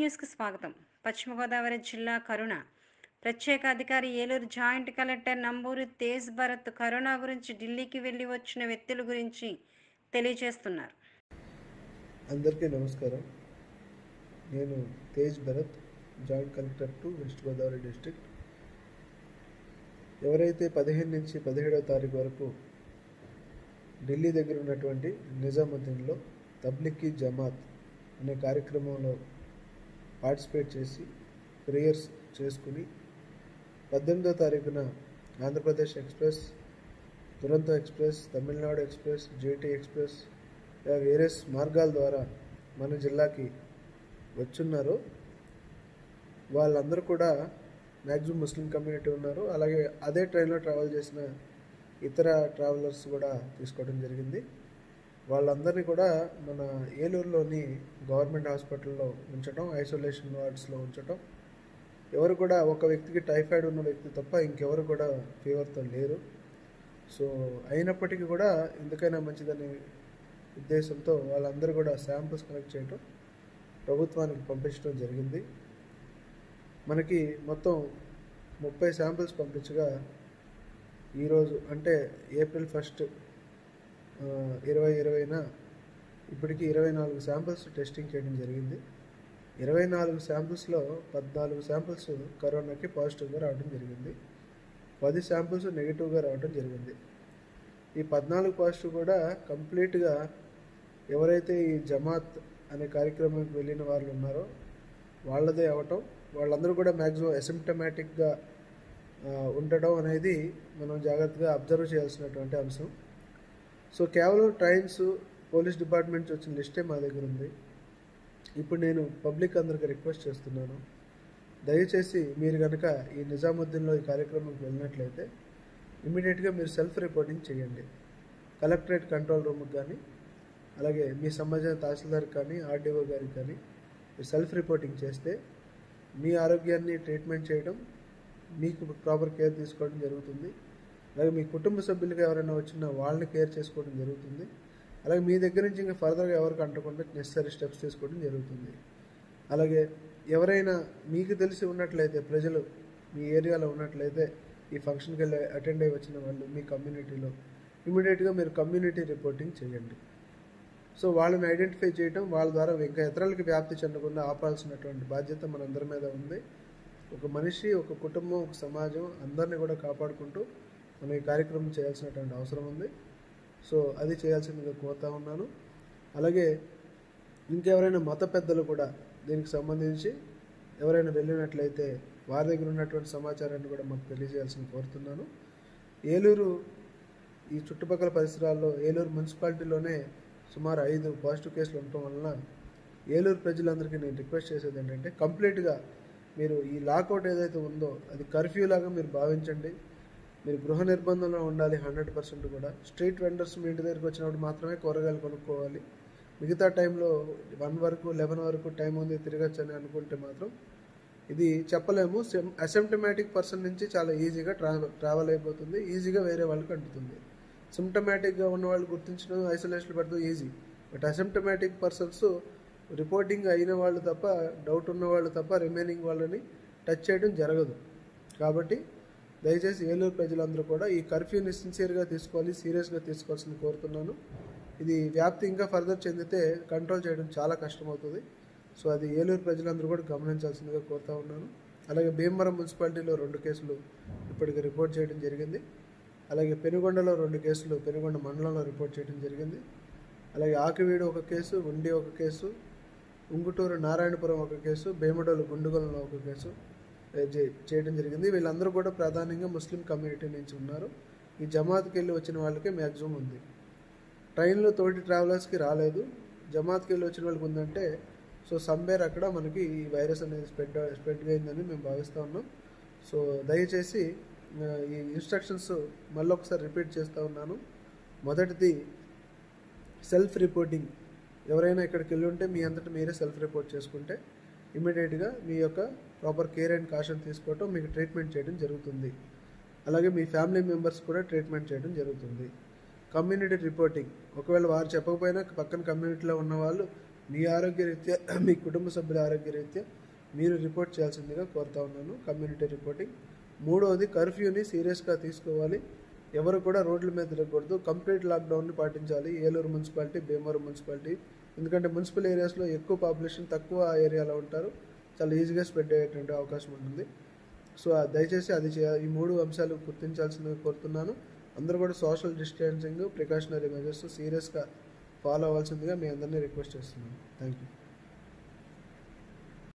న్యూస్కి స్వాగతం పశ్చిమ గోదావరి జిల్లా కరుణ ప్రత్యేక అధికారి Eluru joint collector Namburi Tej Bharat corona గురించి ఢిల్లీకి వెళ్ళి వచ్చిన వ్యక్తుల గురించి తెలియజేస్తున్నారు అందరికీ నమస్కారం నేను Tej Bharat joint collector to west Godavari district ఎవరైతే పదిహేను నుంచి పదిహేడవ తారీఖు వరకు ఢిల్లీ దగ్గర ఉన్నటువంటి నిజాముద్దీన్లో తబ్లిక్కీ జమాత్ అనే కార్యక్రమంలో పార్టిసిపేట్ చేసి ప్రేయర్స్ చేసుకుని పద్దెనిమిదో తారీఖున Andhra Pradesh express Duronto express Tamil Nadu express JT express ఇలా వేరియస్ మార్గాల ద్వారా మన జిల్లాకి వచ్చున్నారు వాళ్ళందరూ కూడా మ్యాక్సిమం ముస్లిం కమ్యూనిటీ ఉన్నారు అలాగే అదే ట్రైన్లో ట్రావెల్ చేసిన ఇతర ట్రావెలర్స్ కూడా తీసుకోవడం జరిగింది వాళ్ళందరినీ కూడా మన ఏలూరులోని గవర్నమెంట్ హాస్పిటల్లో ఉంచడం ఐసోలేషన్ వార్డ్స్లో ఉంచడం ఎవరు కూడా ఒక వ్యక్తికి టైఫాయిడ్ ఉన్న వ్యక్తి తప్ప ఇంకెవరు కూడా ఫీవర్తో లేరు సో అయినప్పటికీ కూడా ఎందుకైనా మంచిదనే ఉద్దేశంతో వాళ్ళందరూ కూడా శాంపుల్స్ కలెక్ట్ చేయడం ప్రభుత్వానికి పంపించడం జరిగింది మనకి మొత్తం ముప్పై శాంపిల్స్ పంపించగా ఈరోజు అంటే ఏప్రిల్ ఫస్ట్ ఇరవై ఇరవైన ఇప్పటికి ఇరవై నాలుగు శాంపిల్స్ టెస్టింగ్ చేయడం జరిగింది ఇరవై నాలుగు శాంపిల్స్లో పద్నాలుగు శాంపిల్స్ కరోనాకి పాజిటివ్గా రావడం జరిగింది పది శాంపిల్స్ నెగిటివ్గా రావడం జరిగింది ఈ పద్నాలుగు పాజిటివ్ కూడా కంప్లీట్గా ఎవరైతే ఈ జమాత్ అనే కార్యక్రమానికి వెళ్ళిన వాళ్ళు ఉన్నారో వాళ్ళదే అవటం వాళ్ళందరూ కూడా మ్యాక్సిమం అసిమ్టమాటిక్గా ఉండడం అనేది మనం జాగ్రత్తగా అబ్జర్వ్ చేయాల్సినటువంటి అంశం సో కేవలం ట్రైన్స్ పోలీస్ డిపార్ట్మెంట్ నుంచి వచ్చిన లిస్టే మా దగ్గర ఉంది ఇప్పుడు నేను పబ్లిక్ అందరికి రిక్వెస్ట్ చేస్తున్నాను దయచేసి మీరు కనుక ఈ నిజాముద్దీన్లో ఈ కార్యక్రమంకి వెళ్ళినట్లయితే ఇమీడియట్గా మీరు సెల్ఫ్ రిపోర్టింగ్ చేయండి కలెక్టరేట్ కంట్రోల్ రూమ్కి కానీ అలాగే మీ సంబంధించిన తహసీల్దార్కి కానీ ఆర్డీఓ గారికి కానీ మీరు సెల్ఫ్ రిపోర్టింగ్ చేస్తే మీ ఆరోగ్యాన్ని ట్రీట్మెంట్ చేయడం మీకు ప్రాపర్ కేర్ తీసుకోవడం జరుగుతుంది అలాగే మీ కుటుంబ సభ్యులకి ఎవరైనా వచ్చినా వాళ్ళని కేర్ చేసుకోవడం జరుగుతుంది అలాగే మీ దగ్గర నుంచి ఇంకా ఫర్దర్గా ఎవరికి అంటకుండా నెసరీ స్టెప్స్ తీసుకోవడం జరుగుతుంది అలాగే ఎవరైనా మీకు తెలిసి ఉన్నట్లయితే ప్రజలు మీ ఏరియాలో ఉన్నట్లయితే ఈ ఫంక్షన్కి వెళ్ళి అటెండ్ అయ్యి వచ్చిన వాళ్ళు మీ కమ్యూనిటీలో ఇమీడియట్గా మీరు కమ్యూనిటీ రిపోర్టింగ్ చేయండి సో వాళ్ళని ఐడెంటిఫై చేయడం వాళ్ళ ద్వారా ఇంకా ఇతరులకి వ్యాప్తి చెందకుండా ఆపాల్సినటువంటి బాధ్యత మనందరి మీద ఉంది ఒక మనిషి ఒక కుటుంబం ఒక సమాజం అందరినీ కూడా కాపాడుకుంటూ మనం ఈ కార్యక్రమం చేయాల్సినటువంటి అవసరం ఉంది సో అది చేయాల్సిందిగా కోరుతా ఉన్నాను అలాగే ఇంకెవరైనా మత పెద్దలు కూడా దీనికి సంబంధించి ఎవరైనా వెళ్ళినట్లయితే వారి దగ్గర ఉన్నటువంటి సమాచారాన్ని కూడా మాకు తెలియజేయాల్సిన కోరుతున్నాను ఏలూరు ఈ చుట్టుపక్కల పరిసరాల్లో ఏలూరు మున్సిపాలిటీలోనే సుమారు ఐదు పాజిటివ్ కేసులు ఉండటం వలన ఏలూరు ప్రజలందరికీ నేను రిక్వెస్ట్ చేసేది ఏంటంటే కంప్లీట్గా మీరు ఈ లాకౌట్ ఏదైతే ఉందో అది కర్ఫ్యూ లాగా మీరు భావించండి మీరు గృహ నిర్బంధంలో ఉండాలి హండ్రెడ్ పర్సెంట్ కూడా స్ట్రీట్ వెండర్స్ మీ ఇంటి దగ్గరికి వచ్చినప్పుడు మాత్రమే కూరగాయలు కొనుక్కోవాలి మిగతా టైంలో వన్ వరకు లెవెన్ వరకు టైం ఉంది తిరగచ్చు అని అనుకుంటే మాత్రం ఇది చెప్పలేము అసిమ్టమాటిక్ పర్సన్ నుంచి చాలా ఈజీగా ట్రావెల్ ట్రావెల్ అయిపోతుంది ఈజీగా వేరే వాళ్ళకి అంటుతుంది సిమ్టమాటిక్గా ఉన్న వాళ్ళు గుర్తించడం ఐసోలేషన్ పెడతాం easy but asymptomatic persons reporting అయిన వాళ్ళు తప్ప డౌట్ ఉన్న వాళ్ళు తప్ప రిమైనింగ్ వాళ్ళని టచ్ చేయడం జరగదు కాబట్టి దయచేసి ఏలూరు ప్రజలందరూ కూడా ఈ కర్ఫ్యూని సిన్సియర్గా తీసుకోవాలి సీరియస్గా తీసుకోవాల్సింది కోరుతున్నాను ఇది వ్యాప్తి ఇంకా ఫర్దర్ చెందితే కంట్రోల్ చేయడం చాలా కష్టమవుతుంది సో అది ఏలూరు ప్రజలందరూ కూడా గమనించాల్సిందిగా కోరుతా ఉన్నాను అలాగే భీమవరం మున్సిపాలిటీలో రెండు కేసులు ఇప్పటికి రిపోర్ట్ చేయడం జరిగింది అలాగే పెనుగొండలో రెండు కేసులు పెనుగొండ మండలంలో రిపోర్ట్ చేయడం జరిగింది అలాగే ఆకివీడు ఒక కేసు ఉండి ఒక కేసు ఉంగుటూరు నారాయణపురం ఒక కేసు భీమడోలు గుండుగొలంలో ఒక కేసు చేయడం జరిగింది వీళ్ళందరూ కూడా ప్రధానంగా ముస్లిం కమ్యూనిటీ నుంచి ఉన్నారు ఈ జమాత్కి వెళ్ళి వచ్చిన వాళ్ళకే మ్యాక్సిమం ఉంది ట్రైన్లో తోటి ట్రావెలర్స్కి రాలేదు జమాత్కి వెళ్ళి వచ్చిన వాళ్ళకి ఉందంటే సో సంబేర్ అక్కడ మనకి ఈ వైరస్ అనేది స్ప్రెడ్ స్ప్రెడ్ అయిందని మేము భావిస్తూ ఉన్నాం సో దయచేసి ఈ ఇన్స్ట్రక్షన్స్ మళ్ళీ ఒకసారి రిపీట్ చేస్తూ ఉన్నాను మొదటిది సెల్ఫ్ రిపోర్టింగ్ ఎవరైనా ఇక్కడికి వెళ్ళి ఉంటే మీ అంతటా మీరే సెల్ఫ్ రిపోర్ట్ చేసుకుంటే ఇమీడియట్గా మీ యొక్క ప్రాపర్ కేర్ అండ్ కాషన్ తీసుకోవటం మీకు ట్రీట్మెంట్ చేయడం జరుగుతుంది అలాగే మీ ఫ్యామిలీ మెంబర్స్ కూడా ట్రీట్మెంట్ చేయడం జరుగుతుంది కమ్యూనిటీ రిపోర్టింగ్ ఒకవేళ వారు చెప్పకపోయినా పక్కన కమ్యూనిటీలో ఉన్న వాళ్ళు మీ ఆరోగ్య రీత్యా మీ కుటుంబ సభ్యుల ఆరోగ్య రీత్యా మీరు రిపోర్ట్ చేయాల్సిందిగా కోరుతా ఉన్నాను కమ్యూనిటీ రిపోర్టింగ్ మూడవది కర్ఫ్యూని సీరియస్గా తీసుకోవాలి ఎవరు కూడా రోడ్ల మీద తిరగకూడదు కంప్లీట్ లాక్డౌన్ని పాటించాలి ఏలూరు మున్సిపాలిటీ భీమవరం మున్సిపాలిటీ ఎందుకంటే మున్సిపల్ ఏరియాస్లో ఎక్కువ పాపులేషన్ తక్కువ ఏరియాలో ఉంటారు చాలా ఈజీగా స్ప్రెడ్ అయ్యేటువంటి అవకాశం ఉంటుంది సో ఆ దయచేసి అది చేయ ఈ మూడు అంశాలు గుర్తించాల్సిందిగా కోరుతున్నాను అందరూ కూడా సోషల్ డిస్టెన్సింగ్ ప్రికాషనరీ మెజర్స్ సీరియస్గా ఫాలో అవ్వాల్సిందిగా మీ అందరినీ రిక్వెస్ట్ చేస్తున్నాను థ్యాంక్ యూ